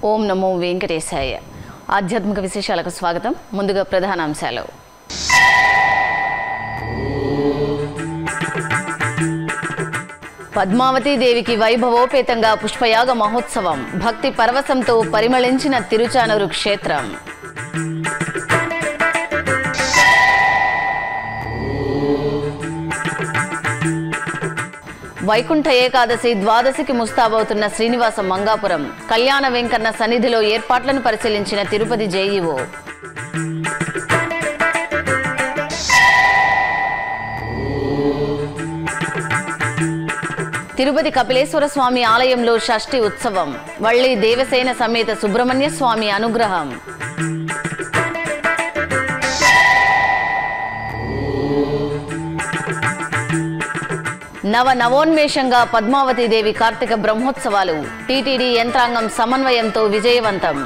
ఓం నమో వెంకటేశాయ ఆధ్యాత్మిక విశేషాలకు స్వాగతం ముందుగా ప్రధానాంశాలు పద్మావతి దేవికి వైభవోపేతంగా పుష్పయాగ మహోత్సవం భక్తి పరవశంతో పరిమళించిన తిరుచానూరు క్షేత్రం వైకుంఠ ఏకాదశి ద్వాదశికి ముస్తాబవుతున్న శ్రీనివాస మంగాపురం కళ్యాణ వెంకన్న సన్నిధిలో ఏర్పాట్లను పరిశీలించిన తిరుపతి జేఈఓ తిరుపతి కపిలేశ్వర స్వామి ఆలయంలో షష్ఠి ఉత్సవం వళ్ళీ దేవసేన సమేత సుబ్రహ్మణ్య స్వామి అనుగ్రహం నవ నవోన్మేషంగా పద్మావతి దేవి కార్తీక బ్రహ్మోత్సవాలు టీటీడీ యంత్రాంగం సమన్వయంతో విజయవంతం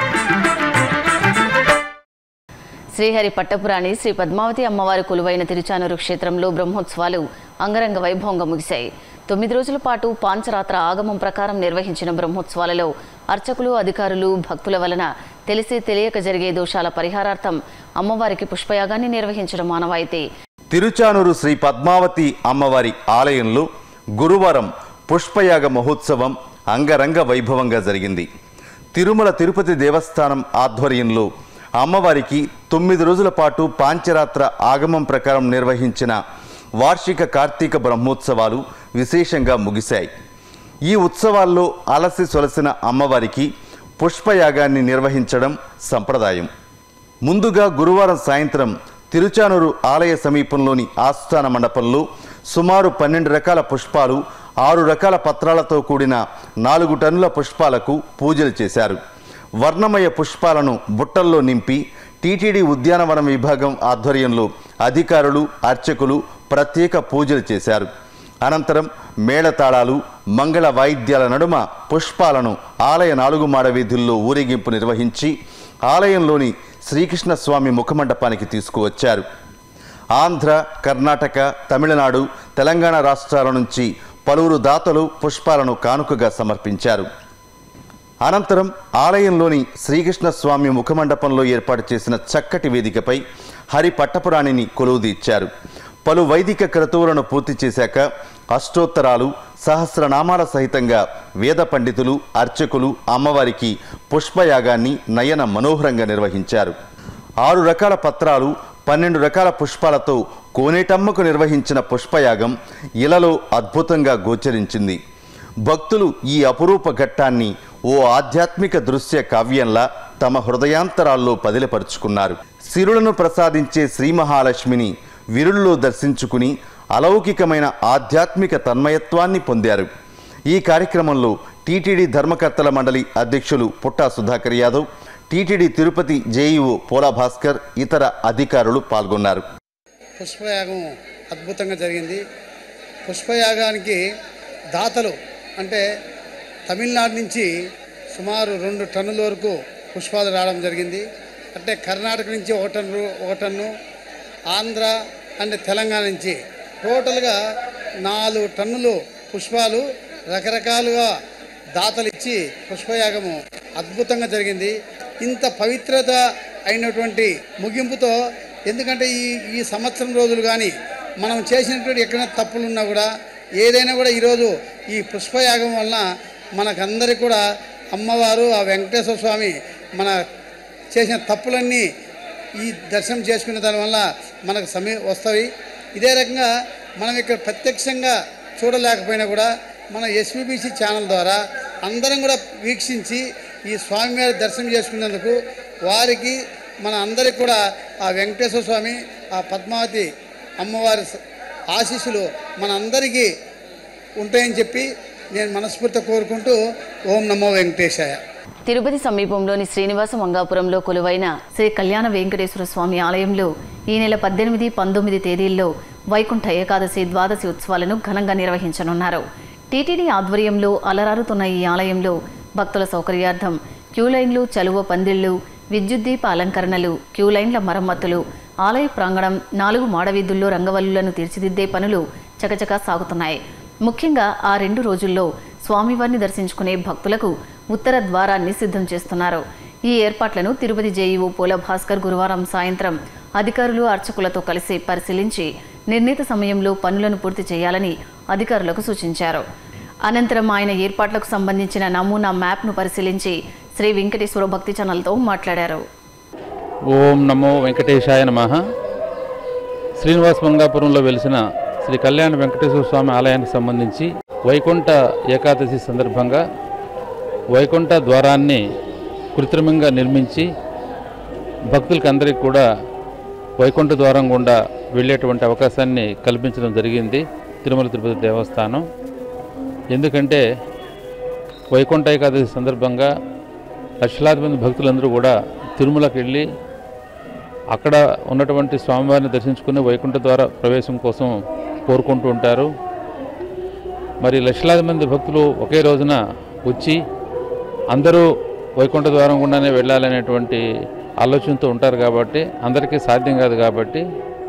శ్రీహరి పట్టపురాణి శ్రీ పద్మావతి అమ్మవారి కొలువైన తిరుచానూరు క్షేత్రంలో బ్రహ్మోత్సవాలు అంగరంగ వైభవంగా ముగిశాయి తొమ్మిది రోజుల పాటు పాంచరాత్ర ఆగమం ప్రకారం నిర్వహించిన బ్రహ్మోత్సవాలలో అర్చకులు అధికారులు భక్తుల వలన తెలిసి తెలియక జరిగే దోషాల పరిహారార్థం అమ్మవారికి పుష్పయాగాన్ని నిర్వహించడం మానవాయితీ తిరుచానూరు శ్రీ పద్మావతి అమ్మవారి ఆలయంలో గురువారం పుష్పయాగ మహోత్సవం అంగరంగ వైభవంగా జరిగింది తిరుమల తిరుపతి దేవస్థానం ఆధ్వర్యంలో అమ్మవారికి తొమ్మిది రోజుల పాటు పాంచరాత్ర ఆగమం ప్రకారం నిర్వహించిన వార్షిక కార్తీక బ్రహ్మోత్సవాలు విశేషంగా ముగిశాయి ఈ ఉత్సవాల్లో అలసి సొలసిన అమ్మవారికి పుష్పయాగాన్ని నిర్వహించడం సంప్రదాయం ముందుగా గురువారం సాయంత్రం తిరుచానూరు ఆలయ సమీపంలోని ఆస్థాన మండపంలో సుమారు పన్నెండు రకాల పుష్పాలు ఆరు రకాల పత్రాలతో కూడిన నాలుగు టన్నుల పుష్పాలకు పూజలు చేశారు వర్ణమయ పుష్పాలను బుట్టల్లో నింపి టీటీడీ ఉద్యానవనం విభాగం ఆధ్వర్యంలో అధికారులు అర్చకులు ప్రత్యేక పూజలు చేశారు అనంతరం మేళతాళాలు మంగళ వాయిద్యాల నడుమ పుష్పాలను ఆలయ నాలుగు మాడ వీధుల్లో ఊరేగింపు నిర్వహించి ఆలయంలోని శ్రీకృష్ణ స్వామి ముఖమండపానికి తీసుకువచ్చారు ఆంధ్ర కర్ణాటక తమిళనాడు తెలంగాణ రాష్ట్రాల నుంచి పలువురు దాతలు పుష్పాలను కానుకగా సమర్పించారు అనంతరం ఆలయంలోని శ్రీకృష్ణ స్వామి ముఖమండపంలో ఏర్పాటు చేసిన చక్కటి వేదికపై హరి పట్టపురాణిని కొలువుదీర్చారు పలు వైదిక క్రతువులను పూర్తి చేశాక అష్టోత్తరాలు సహస్రనామాల సహితంగా వేద పండితులు అర్చకులు అమ్మవారికి పుష్పయాగాన్ని నయన మనోహరంగా నిర్వహించారు ఆరు రకాల పత్రాలు పన్నెండు రకాల పుష్పాలతో కోనేటమ్మకు నిర్వహించిన పుష్పయాగం ఇలలో అద్భుతంగా గోచరించింది భక్తులు ఈ అపురూప ఘట్టాన్ని ఓ ఆధ్యాత్మిక దృశ్య కావ్యంలా తమ హృదయాంతరాల్లో పదిలపరుచుకున్నారు సిరులను ప్రసాదించే శ్రీ మహాలక్ష్మిని విరుల్లో దర్శించుకుని అలౌకికమైన ఆధ్యాత్మిక తన్మయత్వాన్ని పొందారు ఈ కార్యక్రమంలో టీటీడీ ధర్మకర్తల మండలి అధ్యక్షులు పుట్టా సుధాకర్ యాదవ్ టీటీడీ తిరుపతి జేఈఓ పోలా భాస్కర్ ఇతర అధికారులు పాల్గొన్నారు పుష్పయాగం అద్భుతంగా జరిగింది పుష్పయాగానికి దాతలు అంటే తమిళనాడు నుంచి సుమారు రెండు టన్నుల వరకు పుష్పాలు రావడం జరిగింది అంటే కర్ణాటక నుంచి ఒక టన్ను ఒక టన్ను ఆంధ్ర అండ్ తెలంగాణ నుంచి టోటల్గా నాలుగు టన్నులు పుష్పాలు రకరకాలుగా దాతలు ఇచ్చి పుష్పయాగము అద్భుతంగా జరిగింది ఇంత పవిత్రత అయినటువంటి ముగింపుతో ఎందుకంటే ఈ ఈ సంవత్సరం రోజులు కానీ మనం చేసినటువంటి ఎక్కడైనా తప్పులు ఉన్నా కూడా ఏదైనా కూడా ఈరోజు ఈ పుష్పయాగం వలన మనకందరికి కూడా అమ్మవారు ఆ వెంకటేశ్వర స్వామి మన చేసిన తప్పులన్నీ ఈ దర్శనం చేసుకునే దానివల్ల మనకు సమీ వస్తాయి ఇదే రకంగా మనం ఇక్కడ ప్రత్యక్షంగా చూడలేకపోయినా కూడా మన ఎస్విబిసి ఛానల్ ద్వారా అందరం కూడా వీక్షించి ఈ స్వామివారి దర్శనం చేసుకున్నందుకు వారికి మన అందరికి కూడా ఆ వెంకటేశ్వర స్వామి ఆ పద్మావతి అమ్మవారి స- ఆశీస్సులు మన అందరికీ ఉంటాయని చెప్పి నేను మనస్ఫూర్తిగా కోరుకుంటూ ఓం నమో వెంకటేశాయ తిరుపతి సమీపంలోని శ్రీనివాస మంగాపురంలో కొలువైన శ్రీ కళ్యాణ వెంకటేశ్వర స్వామి ఆలయంలో ఈ నెల పద్దెనిమిది పంతొమ్మిది తేదీల్లో వైకుంఠ ఏకాదశి ద్వాదశి ఉత్సవాలను ఘనంగా నిర్వహించనున్నారు టీటీడీ ఆధ్వర్యంలో అలరారుతున్న ఈ ఆలయంలో భక్తుల సౌకర్యార్థం క్యూ లైన్లు చలువ పందిళ్లు విద్యుత్ దీప అలంకరణలు క్యూ లైన్ల మరమ్మతులు ఆలయ ప్రాంగణం నాలుగు మాడవీధుల్లో రంగవల్లులను తీర్చిదిద్దే పనులు చకచకా సాగుతున్నాయి ముఖ్యంగా ఆ రెండు రోజుల్లో స్వామివారిని దర్శించుకునే భక్తులకు ఉత్తర ద్వారాన్ని సిద్ధం చేస్తున్నారు ఈ ఏర్పాట్లను తిరుపతి జేఈఓ పోల భాస్కర్ గురువారం సాయంత్రం అధికారులు అర్చకులతో కలిసి పరిశీలించి నిర్ణీత సమయంలో పనులను పూర్తి చేయాలని అధికారులకు సూచించారు అనంతరం ఆయన ఏర్పాట్లకు సంబంధించిన నమూనా మ్యాప్ను పరిశీలించి శ్రీ వెంకటేశ్వర భక్తి ఛానల్తో మాట్లాడారు ఓం నమో వెంకటేశాయ నమ శ్రీనివాస్ మంగాపురంలో వెలిసిన శ్రీ కళ్యాణ వెంకటేశ్వర స్వామి ఆలయానికి సంబంధించి వైకుంఠ ఏకాదశి సందర్భంగా వైకుంఠ ద్వారాన్ని కృత్రిమంగా నిర్మించి భక్తులకి అందరికీ కూడా వైకుంఠ ద్వారం గుండా వెళ్ళేటువంటి అవకాశాన్ని కల్పించడం జరిగింది తిరుమల తిరుపతి దేవస్థానం ఎందుకంటే వైకుంఠ ఏకాదశి సందర్భంగా లక్షలాది మంది భక్తులందరూ కూడా తిరుమలకి వెళ్ళి అక్కడ ఉన్నటువంటి స్వామివారిని దర్శించుకుని వైకుంఠ ద్వార ప్రవేశం కోసం కోరుకుంటూ ఉంటారు మరి లక్షలాది మంది భక్తులు ఒకే రోజున వచ్చి అందరూ వైకుంఠ ద్వారం గుండానే వెళ్ళాలనేటువంటి ఆలోచనతో ఉంటారు కాబట్టి అందరికీ సాధ్యం కాదు కాబట్టి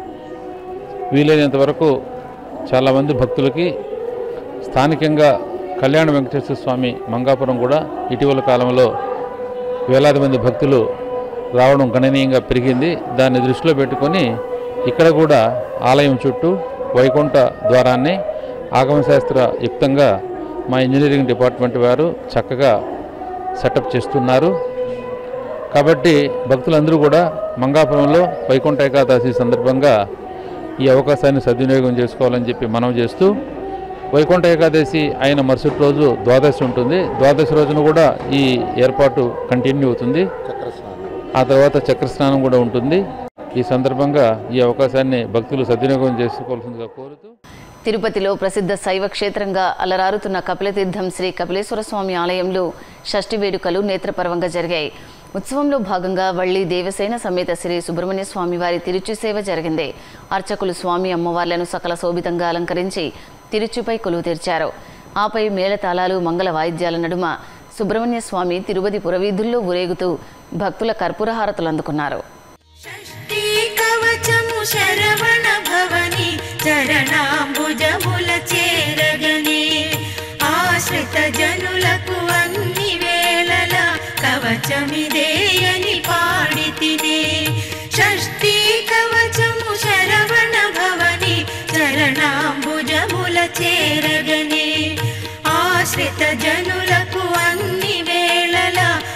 వీలైనంత వరకు చాలామంది భక్తులకి స్థానికంగా కళ్యాణ వెంకటేశ్వర స్వామి మంగాపురం కూడా ఇటీవల కాలంలో వేలాది మంది భక్తులు రావడం గణనీయంగా పెరిగింది దాన్ని దృష్టిలో పెట్టుకొని ఇక్కడ కూడా ఆలయం చుట్టూ వైకుంఠ ద్వారాన్ని ఆగమశాస్త్ర యుక్తంగా మా ఇంజనీరింగ్ డిపార్ట్మెంట్ వారు చక్కగా సెటప్ చేస్తున్నారు కాబట్టి భక్తులందరూ కూడా మంగాపురంలో వైకుంఠ ఏకాదశి సందర్భంగా ఈ అవకాశాన్ని సద్వినియోగం చేసుకోవాలని చెప్పి మనం చేస్తూ వైకుంఠ ఏకాదశి అయిన మరుసటి రోజు ద్వాదశి ఉంటుంది ద్వాదశి రోజున కూడా ఈ ఏర్పాటు కంటిన్యూ అవుతుంది ఆ తర్వాత చక్రస్నానం కూడా ఉంటుంది ఈ సందర్భంగా ఈ అవకాశాన్ని భక్తులు సద్వినియోగం చేసుకోవాల్సిందిగా కోరుతూ తిరుపతిలో ప్రసిద్ధ శైవ క్షేత్రంగా అలరారుతున్న కపిలతీర్థం శ్రీ కపిలేశ్వర స్వామి ఆలయంలో షష్ఠి వేడుకలు నేత్రపర్వంగా జరిగాయి ఉత్సవంలో భాగంగా వల్లి దేవసేన సమేత శ్రీ సుబ్రహ్మణ్య స్వామి వారి తిరుచి సేవ జరిగింది అర్చకులు స్వామి అమ్మవార్లను సకల శోభితంగా అలంకరించి తిరుచుపై కొలువు తీర్చారు ఆపై మేళతాళాలు మంగళ వాయిద్యాల నడుమ సుబ్రహ్మణ్య స్వామి తిరుపతి పురవీధుల్లో ఊరేగుతూ భక్తుల కర్పూర హారతులు అందుకున్నారు షష్ఠీ కవచము శరవణ భవని చరణాంబుజముల చేరగనే ఆశ్రిత జనులకు అన్ని వేళల కవచమిదేయని పాడి తినే షష్ఠీ కవచము శరవణ భవని చరణాంబుజముల చేరగనే ఆశ్రిత జనులకు అన్ని వేళల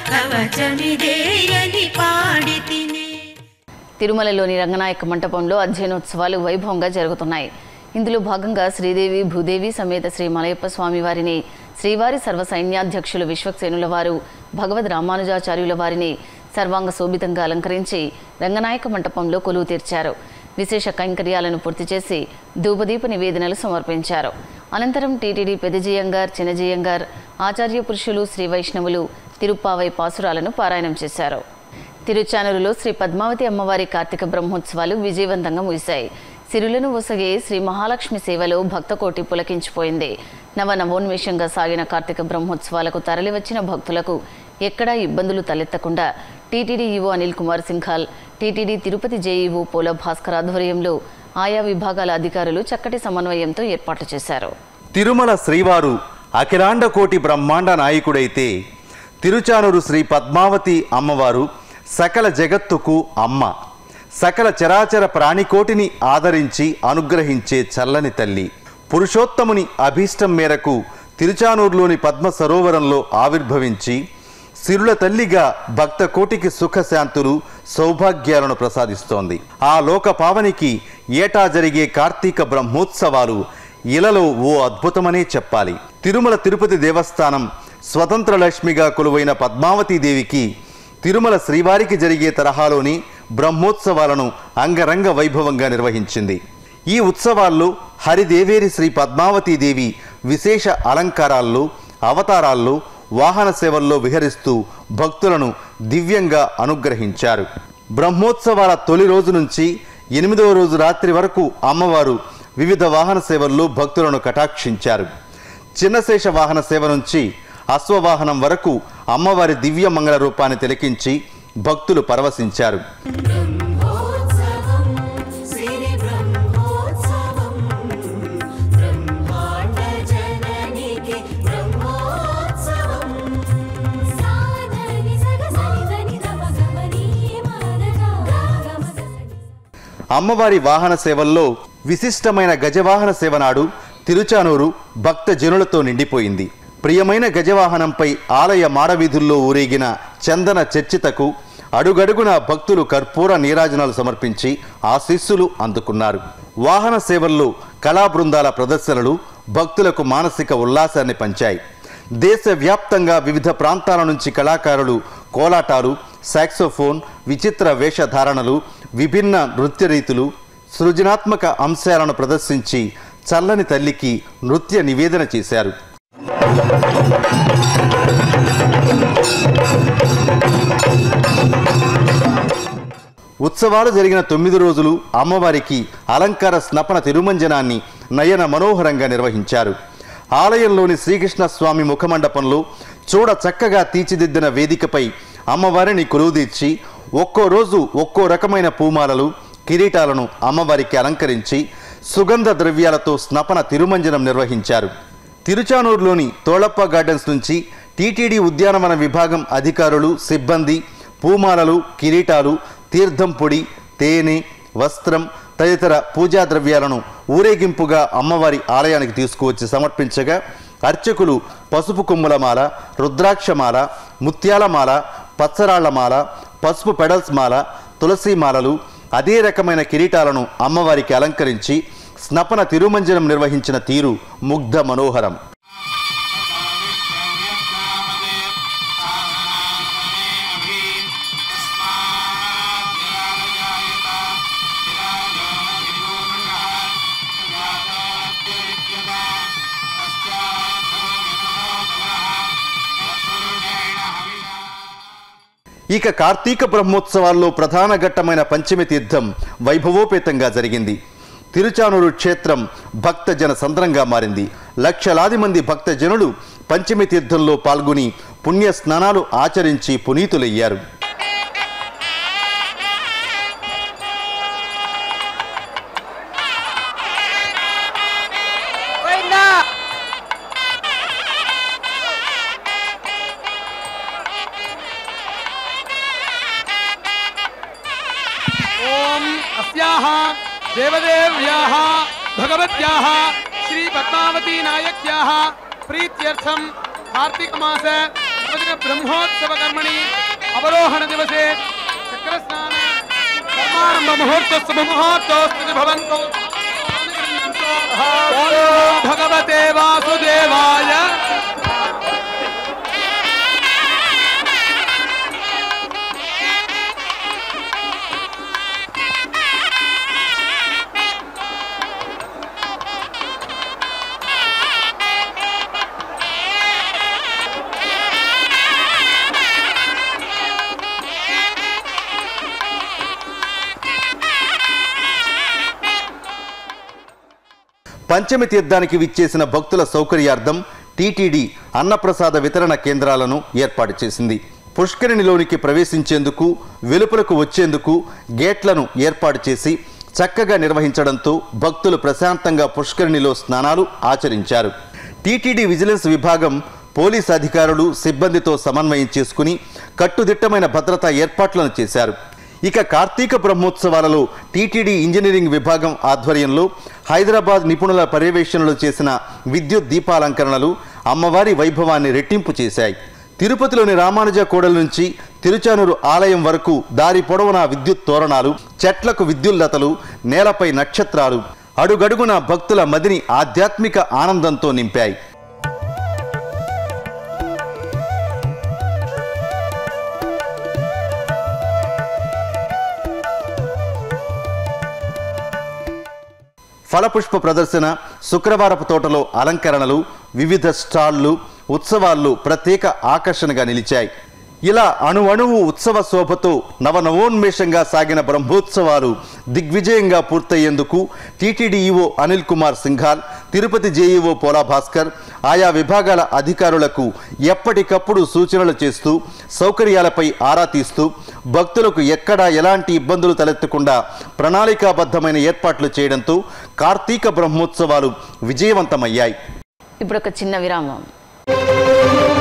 కవచమిదేయని పాడి తినే తిరుమలలోని రంగనాయక మంటపంలో అధ్యయనోత్సవాలు వైభవంగా జరుగుతున్నాయి ఇందులో భాగంగా శ్రీదేవి భూదేవి సమేత శ్రీ మలయప్ప స్వామి వారిని శ్రీవారి సర్వ సైన్యాధ్యక్షులు విశ్వక్సేనుల వారు భగవద్ రామానుజాచార్యుల వారిని సర్వాంగ శోభితంగా అలంకరించి రంగనాయక మంటపంలో కొలువు తీర్చారు విశేష కైంకర్యాలను పూర్తి చేసి ధూపదీప నివేదనలు సమర్పించారు అనంతరం టీటీడీ పెదజీయంగార్ చిన్నజీయంగార్ ఆచార్య పురుషులు శ్రీ వైష్ణవులు తిరుప్పావై పాసురాలను పారాయణం చేశారు తిరుచానూరులో శ్రీ పద్మావతి అమ్మవారి కార్తీక బ్రహ్మోత్సవాలు విజయవంతంగా ముగిశాయి సిరులను ఒసగే శ్రీ మహాలక్ష్మి సేవలో భక్తకోటి పులకించిపోయింది నవ నవోన్మేషంగా సాగిన కార్తీక బ్రహ్మోత్సవాలకు తరలివచ్చిన భక్తులకు ఎక్కడా ఇబ్బందులు తలెత్తకుండా TTD EO Anil Kumar Singhal TTD Tirupati JEO Pola Bhaskar ఆధ్వర్యంలో ఆయా విభాగాల అధికారులు చక్కటి సమన్వయంతో ఏర్పాట్లు చేశారు తిరుమల శ్రీవారు అఖిలాండ కోటి బ్రహ్మాండ నాయకుడైతే తిరుచానూరు శ్రీ పద్మావతి అమ్మవారు సకల జగత్తుకు అమ్మ సకల చరాచర ప్రాణికోటిని ఆదరించి అనుగ్రహించే చల్లని తల్లి పురుషోత్తముని అభీష్టం మేరకు తిరుచానూరులోని పద్మ సరోవరంలో ఆవిర్భవించి సిరుల తల్లిగా భక్త కోటికి సుఖశాంతులు సౌభాగ్యాలను ప్రసాదిస్తోంది ఆ లోక పావనికి ఏటా జరిగే కార్తీక బ్రహ్మోత్సవాలు ఇలలో ఓ అద్భుతమనే చెప్పాలి తిరుమల తిరుపతి దేవస్థానం స్వతంత్ర లక్ష్మిగా కొలువైన పద్మావతీదేవికి తిరుమల శ్రీవారికి జరిగే తరహాలోని బ్రహ్మోత్సవాలను అంగరంగ వైభవంగా నిర్వహించింది ఈ ఉత్సవాల్లో హరిదేవేరి శ్రీ పద్మావతీదేవి విశేష అలంకారాల్లో అవతారాల్లో వాహన సేవల్లో విహరిస్తూ భక్తులను దివ్యంగా అనుగ్రహించారు బ్రహ్మోత్సవాల తొలి రోజు నుంచి ఎనిమిదవ రోజు రాత్రి వరకు అమ్మవారు వివిధ వాహన సేవల్లో భక్తులను కటాక్షించారు చిన్నశేష వాహన సేవ నుంచి అశ్వవాహనం వరకు అమ్మవారి దివ్య మంగళ రూపాన్ని తిలకించి భక్తులు పరవశించారు బ్రహ్మోత్సవం సిరి బ్రహ్మోత్సవం బ్రహ్మాండ జననికి బ్రహ్మోత్సవం అమ్మవారి వాహన సేవల్లో విశిష్టమైన గజవాహన సేవ నాడు తిరుచానూరు భక్త జనులతో నిండిపోయింది ప్రియమైన గజవాహనంపై ఆలయ మాడవీధుల్లో ఊరేగిన చందన చర్చితకు అడుగడుగున భక్తులు కర్పూర నీరాజనాలు సమర్పించి ఆశీస్సులు అందుకున్నారు వాహన సేవల్లో కళా బృందాల ప్రదర్శనలు భక్తులకు మానసిక ఉల్లాసాన్ని పంచాయి దేశవ్యాప్తంగా వివిధ ప్రాంతాల నుంచి కళాకారులు కోలాటాలు సాక్సోఫోన్ విచిత్ర వేషధారణలు విభిన్న నృత్య రీతులు సృజనాత్మక అంశాలను ప్రదర్శించి చల్లని తల్లికి నృత్య నివేదన చేశారు ఉత్సవాలు జరిగిన తొమ్మిది రోజులు అమ్మవారికి అలంకార స్నపన తిరుమంజనాన్ని నయన మనోహరంగా నిర్వహించారు ఆలయంలోని శ్రీకృష్ణ స్వామి ముఖమండపంలో చూడ చక్కగా తీర్చిదిద్దిన వేదికపై అమ్మవారిని కొలువుదీర్చి ఒక్కో రోజు ఒక్కో రకమైన పూమాలలు కిరీటాలను అమ్మవారికి అలంకరించి సుగంధ ద్రవ్యాలతో స్నపన తిరుమంజనం నిర్వహించారు తిరుచానూరులోని తోళప్ప గార్డెన్స్ నుంచి టీటీడీ ఉద్యానవన విభాగం అధికారులు సిబ్బంది పూమాలలు కిరీటాలు తీర్థం పొడి తేనె వస్త్రం తదితర పూజా ద్రవ్యాలను ఊరేగింపుగా అమ్మవారి ఆలయానికి తీసుకువచ్చి సమర్పించగా అర్చకులు పసుపు కొమ్ముల మాల రుద్రాక్షమాల ముత్యాలమాల పచ్చరాళ్లమాల పసుపు పెడల్స్ మాల తులసి మాలలు అదే రకమైన కిరీటాలను అమ్మవారికి అలంకరించి స్నపన తిరుమంజనం నిర్వహించిన తీరు ముగ్ధ మనోహరం ఇక కార్తీక బ్రహ్మోత్సవాల్లో ప్రధాన ఘట్టమైన పంచమి తీర్థం వైభవోపేతంగా జరిగింది తిరుచానూరు క్షేత్రం భక్తజన సంద్రంగా మారింది లక్షలాది మంది భక్తజనులు పంచమి తీర్థంలో పాల్గొని పుణ్య స్నానాలు ఆచరించి పునీతులయ్యారు ఓం అస్యాః దేవదేవ్యాः భగవత్యాः శ్రీ పద్మావతీ నాయక్యాः ప్రీత్యర్థం కార్తీకమాస నవదిన బ్రహ్మోత్సవ కర్మణి అవరోహణ దివసే చక్రస్నాన కర్మారంభ ముహూర్తస్సు ముహూర్తోస్తు భవంతు ఓం భగవతే వాసుదేవాయ పంచమి తీర్థానికి విచ్చేసిన భక్తుల సౌకర్యార్థం టీటీడీ అన్నప్రసాద వితరణ కేంద్రాలను ఏర్పాటు చేసింది పుష్కరిణిలోనికి ప్రవేశించేందుకు వెలుపలకు వచ్చేందుకు గేట్లను ఏర్పాటు చేసి చక్కగా నిర్వహించడంతో భక్తులు ప్రశాంతంగా పుష్కరిణిలో స్నానాలు ఆచరించారు టీటీడీ విజిలెన్స్ విభాగం పోలీస్ అధికారులు సిబ్బందితో సమన్వయం చేసుకుని కట్టుదిట్టమైన భద్రతా ఏర్పాట్లను చేశారు ఇక కార్తీక బ్రహ్మోత్సవాలలో టీటీడీ ఇంజనీరింగ్ విభాగం ఆధ్వర్యంలో హైదరాబాద్ నిపుణుల పర్యవేక్షణలో చేసిన విద్యుత్ దీపాలంకరణలు అమ్మవారి వైభవాన్ని రెట్టింపు చేశాయి తిరుపతిలోని రామానుజ కోడల నుంచి తిరుచానూరు ఆలయం వరకు దారి పొడవునా విద్యుత్ తోరణాలు చెట్లకు విద్యుల్లతలు నేలపై నక్షత్రాలు అడుగడుగున భక్తుల మదిని ఆధ్యాత్మిక ఆనందంతో నింపాయి ఫలపుష్ప ప్రదర్శన శుక్రవారపు తోటలో అలంకరణలు వివిధ స్టాళ్ళు ఉత్సవాల్లో ప్రత్యేక ఆకర్షణగా నిలిచాయి ఇలా అణు అణువు ఉత్సవ శోభతో నవనవోన్మేషంగా సాగిన బ్రహ్మోత్సవాలు దిగ్విజయంగా పూర్తయ్యేందుకు TTD EO Anil Kumar Singhal Tirupati JEO Pola Bhaskar ఆయా విభాగాల అధికారులకు ఎప్పటికప్పుడు సూచనలు చేస్తూ సౌకర్యాలపై ఆరా తీస్తూ భక్తులకు ఎక్కడా ఎలాంటి ఇబ్బందులు తలెత్తకుండా ప్రణాళికాబద్ధమైన ఏర్పాట్లు చేయడంతో కార్తీక బ్రహ్మోత్సవాలు విజయవంతమయ్యాయి ఇప్పుడు ఒక చిన్న విరామం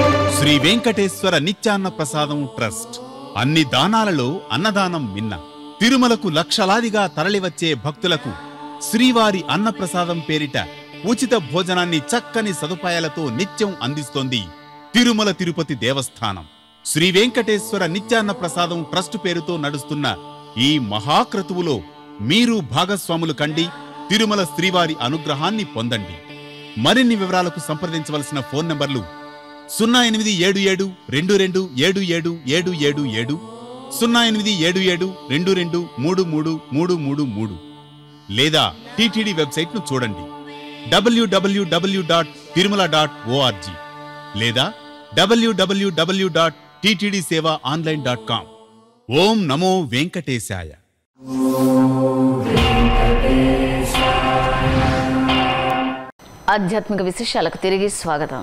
శ్రీ వెంకటేశ్వర నిత్యాన్న ప్రసాదం ట్రస్ట్ అన్ని దానాలలో అన్నదానం మిన్న తిరుమలకు లక్షలాదిగా తరలివచ్చే భక్తులకు శ్రీవారి అన్నప్రసాదం పేరిట ఉచిత భోజనాన్ని చక్కని సదుపాయాలతో నిత్యం అందిస్తోంది తిరుమల తిరుపతి దేవస్థానం శ్రీ వెంకటేశ్వర నిత్యాన్న ప్రసాదం ట్రస్ట్ పేరుతో నడుస్తున్న ఈ మహాక్రతువులో మీరు భాగస్వాములు కండి తిరుమల శ్రీవారి అనుగ్రహాన్ని పొందండి మరిన్ని వివరాలకు సంప్రదించవలసిన ఫోన్ నంబర్లు సున్నా ఎనిమిది ఏడు ఏడు రెండు రెండు ఏడు ఏడు ఏడు ఏడు ఏడు సున్నా ఎనిమిది ఏడు ఏడు రెండు రెండు మూడు మూడు మూడు మూడు మూడు లేదా టీటీడీ వెబ్సైట్ను చూడండి WWW dot Tirumala dot ORG లేదా WWW dot TTD Seva online dot com ఓం నమో వెంకటేశాయ ఆధ్యాత్మిక విశేషాలకు తిరిగి స్వాగతం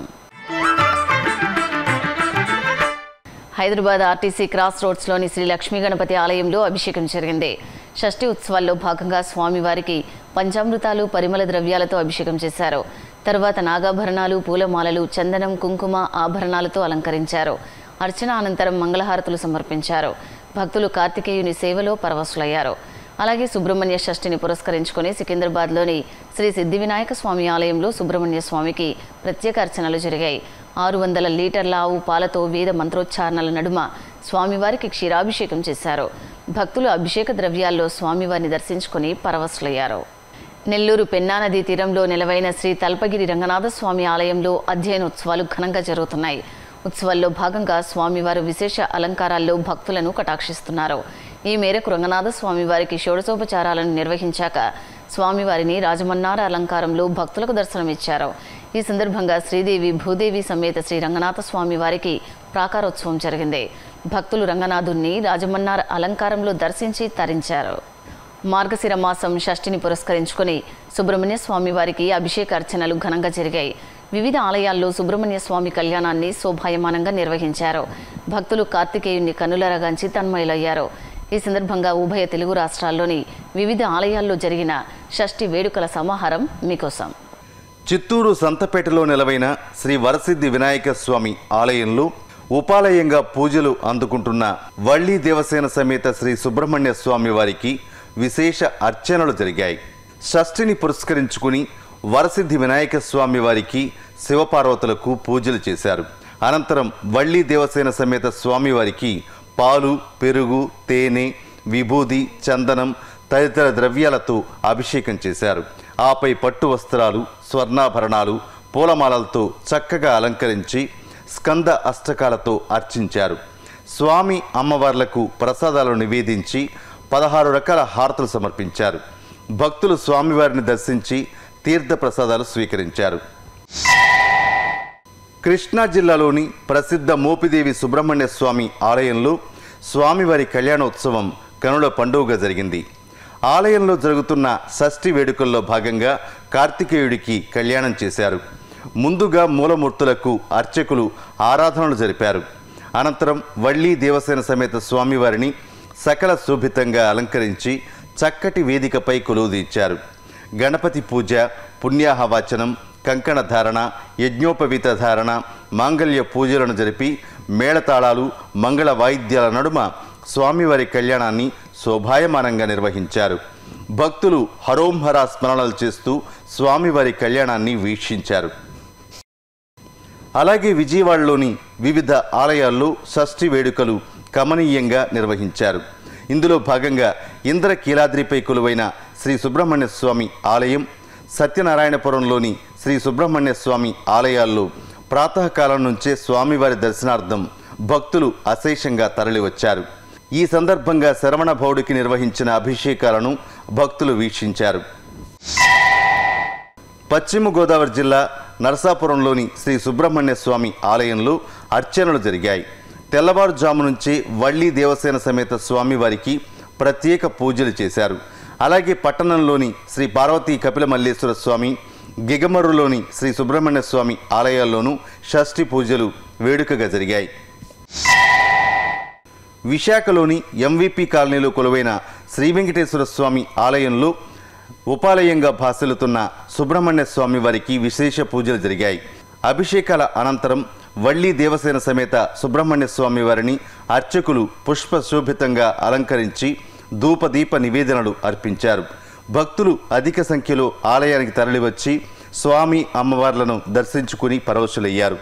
హైదరాబాద్ ఆర్టీసీ క్రాస్ రోడ్స్లోని శ్రీ లక్ష్మీ గణపతి ఆలయంలో అభిషేకం జరిగింది షష్ఠి ఉత్సవాల్లో భాగంగా స్వామివారికి పంచామృతాలు పరిమళ ద్రవ్యాలతో అభిషేకం చేశారు తర్వాత నాగాభరణాలు పూలమాలలు చందనం కుంకుమ ఆభరణాలతో అలంకరించారు అర్చన అనంతరం మంగళహారతులు సమర్పించారు భక్తులు కార్తికేయుని సేవలో పరవశులయ్యారు అలాగే సుబ్రహ్మణ్య షష్ఠిని పురస్కరించుకుని సికింద్రాబాద్లోని శ్రీ సిద్ధి వినాయక స్వామి ఆలయంలో సుబ్రహ్మణ్య స్వామికి ప్రత్యేక అర్చనలు జరిగాయి ఆరు వందల లీటర్ల ఆవు పాలతో వేద మంత్రోచ్చారణల నడుమ స్వామివారికి క్షీరాభిషేకం చేశారు భక్తులు అభిషేక ద్రవ్యాల్లో స్వామివారిని దర్శించుకుని పరవశులయ్యారు నెల్లూరు పెన్నా నదీ తీరంలో నిలవైన శ్రీ తల్పగిరి రంగనాథ స్వామి ఆలయంలో అధ్యయనోత్సవాలు ఘనంగా జరుగుతున్నాయి ఉత్సవాల్లో భాగంగా స్వామివారు విశేష అలంకారాల్లో భక్తులను కటాక్షిస్తున్నారు ఈ మేరకు రంగనాథ స్వామివారికి షోడశోపచారాలను నిర్వహించాక స్వామివారిని రాజమన్నార అలంకారంలో భక్తులకు దర్శనమిచ్చారు ఈ సందర్భంగా శ్రీదేవి భూదేవి సమేత శ్రీ రంగనాథ స్వామి వారికి ప్రాకారోత్సవం జరిగింది భక్తులు రంగనాథుణ్ణి రాజమన్నార అలంకారంలో దర్శించి తరించారు మార్గశిర మాసం షష్ఠిని పురస్కరించుకుని సుబ్రహ్మణ్య స్వామి వారికి అభిషేక అర్చనలు ఘనంగా జరిగాయి వివిధ ఆలయాల్లో సుబ్రహ్మణ్య స్వామి కళ్యాణాన్ని శోభాయమానంగా నిర్వహించారు భక్తులు కార్తికేయుణ్ణి కన్నులరగాంచి తన్మయులయ్యారు ఈ సందర్భంగా ఉభయ తెలుగు రాష్ట్రాల్లోని వివిధ ఆలయాల్లో జరిగిన షష్ఠి వేడుకల సమాహారం మీకోసం చిత్తూరు సంతపేటలో నెలవైన శ్రీ వరసిద్ధి వినాయక స్వామి ఆలయంలో ఉపాలయంగా పూజలు అందుకుంటున్న వళ్ళీ దేవసేన సమేత శ్రీ సుబ్రహ్మణ్య స్వామి వారికి విశేష అర్చనలు జరిగాయి షష్ఠిని పురస్కరించుకుని వరసిద్ధి వినాయక స్వామి వారికి శివపార్వతులకు పూజలు చేశారు అనంతరం వళ్ళీ దేవసేన సమేత స్వామివారికి పాలు పెరుగు తేనె విభూది చందనం తదితర ద్రవ్యాలతో అభిషేకం చేశారు ఆపై పట్టు వస్త్రాలు స్వర్ణాభరణాలు పూలమాలలతో చక్కగా అలంకరించి స్కంద అష్టకాలతో అర్చించారు స్వామి అమ్మవార్లకు ప్రసాదాలు నివేదించి పదహారు రకాల హారతులు సమర్పించారు భక్తులు స్వామివారిని దర్శించి తీర్థ ప్రసాదాలు స్వీకరించారు కృష్ణా జిల్లాలోని ప్రసిద్ధ మోపిదేవి సుబ్రహ్మణ్య స్వామి ఆలయంలో స్వామివారి కళ్యాణోత్సవం కనుల పండుగగా జరిగింది ఆలయంలో జరుగుతున్న షష్ఠి వేడుకల్లో భాగంగా కార్తికేయుడికి కళ్యాణం చేశారు ముందుగా మూలమూర్తులకు అర్చకులు ఆరాధనలు జరిపారు అనంతరం వళ్ళీ దేవసేన సమేత స్వామివారిని సకల శోభితంగా అలంకరించి చక్కటి వేదికపై కొలువుదీర్చారు గణపతి పూజ పుణ్యాహవాచనం కంకణ ధారణ యజ్ఞోపవీత ధారణ మాంగళ్య పూజలను జరిపి మేళతాళాలు మంగళ వాయిద్యాల నడుమ స్వామివారి కళ్యాణాన్ని శోభాయమానంగా నిర్వహించారు భక్తులు హరోంహర స్మరణలు చేస్తూ స్వామివారి కళ్యాణాన్ని వీక్షించారు అలాగే విజయవాడలోని వివిధ ఆలయాల్లో షష్ఠి వేడుకలు కమనీయంగా నిర్వహించారు ఇందులో భాగంగా ఇంద్రకీలాద్రిపై కొలువైన శ్రీ సుబ్రహ్మణ్య స్వామి ఆలయం సత్యనారాయణపురంలోని శ్రీ సుబ్రహ్మణ్య స్వామి ఆలయాల్లో ప్రాతకాలం నుంచే స్వామివారి దర్శనార్థం భక్తులు అశేషంగా తరలివచ్చారు ఈ సందర్భంగా శరవణ భౌడికి నిర్వహించిన అభిషేకాలను భక్తులు వీక్షించారు పశ్చిమ గోదావరి జిల్లా నరసాపురంలోని శ్రీ సుబ్రహ్మణ్య స్వామి ఆలయంలో అర్చనలు జరిగాయి తెల్లవారుజాము నుంచే వళ్ళీ దేవసేన సమేత స్వామివారికి ప్రత్యేక పూజలు చేశారు అలాగే పట్టణంలోని శ్రీ పార్వతీ కపిల మల్లేశ్వర స్వామి గిగమర్రులోని శ్రీ సుబ్రహ్మణ్య స్వామి ఆలయాల్లోనూ షష్ఠి పూజలు వేడుకగా జరిగాయి విశాఖలోని ఎంవిపి కాలనీలో కొలువైన శ్రీ వెంకటేశ్వర స్వామి ఆలయంలో ఉపాలయంగా భాసిల్లుతున్న సుబ్రహ్మణ్య స్వామి వారికి విశేష పూజలు జరిగాయి అభిషేకాల అనంతరం వళ్ళీ దేవసేన సమేత సుబ్రహ్మణ్య స్వామి వారిని అర్చకులు పుష్ప శోభితంగా అలంకరించి ధూపదీప నివేదనలు అర్పించారు భక్తులు అధిక సంఖ్యలో ఆలయానికి తరలివచ్చి స్వామి అమ్మవార్లను దర్శించుకుని పరవశులయ్యారు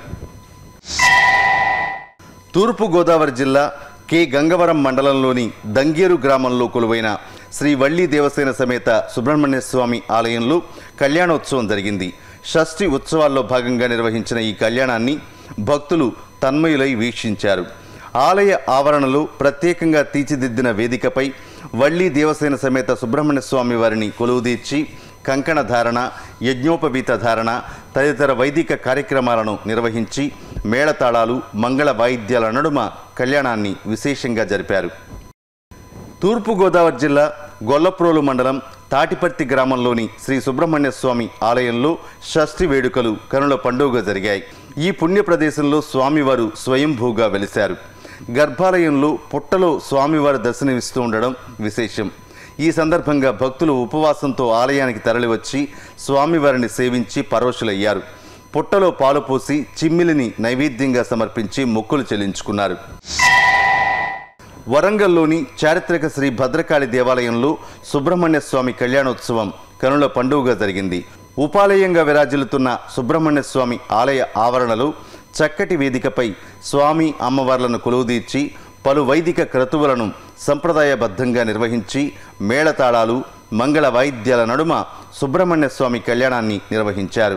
తూర్పు గోదావరి జిల్లా కె గంగవరం మండలంలోని దంగేరు గ్రామంలో కొలువైన శ్రీ వల్లి దేవసేన సమేత సుబ్రహ్మణ్య స్వామి ఆలయంలో కళ్యాణోత్సవం జరిగింది షష్ఠి ఉత్సవాల్లో భాగంగా నిర్వహించిన ఈ కళ్యాణాన్ని భక్తులు తన్మయులై వీక్షించారు ఆలయ ఆవరణలో ప్రత్యేకంగా తీర్చిదిద్దిన వేదికపై వల్లి దేవసేన సమేత సుబ్రహ్మణ్య స్వామి వారిని కొలువుదీర్చి కంకణ ధారణ యజ్ఞోపవీత ధారణ తదితర వైదిక కార్యక్రమాలను నిర్వహించి మేళతాళాలు మంగళ వాయిద్యాల నడుమ కళ్యాణాన్ని విశేషంగా జరిపారు తూర్పుగోదావరి జిల్లా గొల్లప్రోలు మండలం తాటిపర్తి గ్రామంలోని శ్రీ సుబ్రహ్మణ్య స్వామి ఆలయంలో షష్ఠి వేడుకలు కనుల పండుగ జరిగాయి ఈ పుణ్య ప్రదేశంలో స్వామివారు స్వయంభూగా వెలిశారు గర్భాలయంలో పుట్టలో స్వామివారు దర్శనమిస్తూ ఉండడం విశేషం ఈ సందర్భంగా భక్తులు ఉపవాసంతో ఆలయానికి తరలివచ్చి స్వామివారిని సేవించి పరవశులయ్యారు పుట్టలో పాలు పోసి చిమ్మిలిని నైవేద్యంగా సమర్పించి మొక్కులు చెల్లించుకున్నారు వరంగల్లోని చారిత్రక శ్రీ భద్రకాళి దేవాలయంలో సుబ్రహ్మణ్య స్వామి కళ్యాణోత్సవం కనుల పండుగగా జరిగింది ఉపాలయంగా విరాజిల్లుతున్న సుబ్రహ్మణ్య స్వామి ఆలయ ఆవరణలో చక్కటి వేదికపై స్వామి అమ్మవార్లను కొలువుదీర్చి పలు వైదిక క్రతువులను సంప్రదాయబద్ధంగా నిర్వహించి మేళతాళాలు మంగళ వాయిద్యాల నడుమ సుబ్రహ్మణ్య స్వామి కళ్యాణాన్ని నిర్వహించారు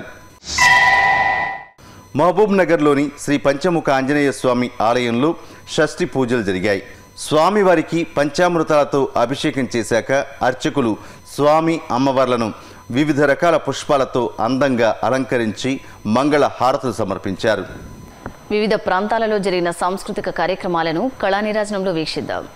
మహబూబ్ నగర్లోని శ్రీ పంచముఖ ఆంజనేయ స్వామి ఆలయంలో షష్ఠి పూజలు జరిగాయి స్వామివారికి పంచామృతాలతో అభిషేకం చేశాక అర్చకులు స్వామి అమ్మవార్లను వివిధ రకాల పుష్పాలతో అందంగా అలంకరించి మంగళ హారతులు సమర్పించారు వివిధ ప్రాంతాలలో జరిగిన సాంస్కృతిక కార్యక్రమాలను కళానిరాజనంలో వీక్షిద్దాం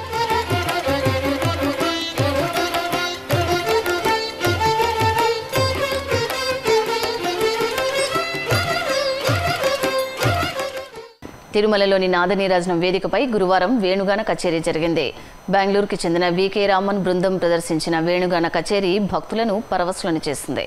తిరుమలలోని నాదనీరాజనం వేదికపై గురువారం వేణుగాన కచేరీ జరిగింది బెంగళూరుకి చెందిన వికే రామన్ బృందం ప్రదర్శించిన వేణుగాన కచేరీ భక్తులను పరవశులను చేసింది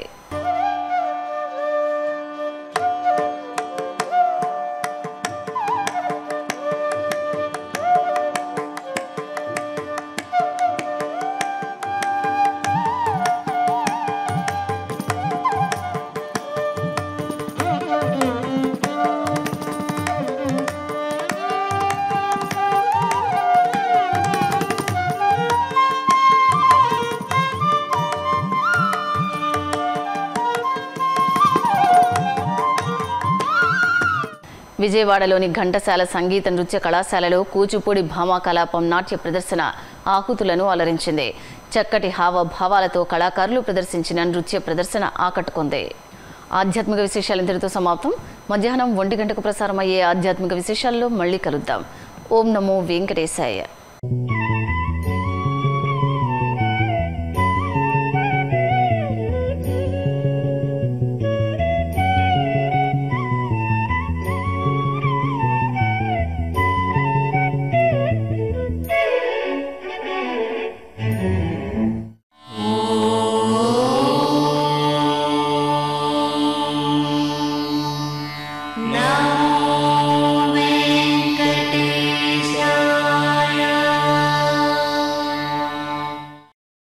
విజయవాడలోని ఘంటసాల సంగీత నృత్య కళాశాలలో కూచిపూడి భామా కలాపం నాట్య ప్రదర్శన ఆహుతులను అలరించింది చక్కటి హావభావాలతో కళాకారులు ప్రదర్శించిన నృత్య ప్రదర్శన ఆకట్టుకుంది ఆధ్యాత్మిక విశేషాలు ఇంతటితో సమాప్తం మధ్యాహ్నం ఒంటి గంటకు ప్రసారమయ్యే ఆధ్యాత్మిక విశేషాల్లో మళ్ళీ కలుద్దాం ఓం నమో వెంకటేశాయ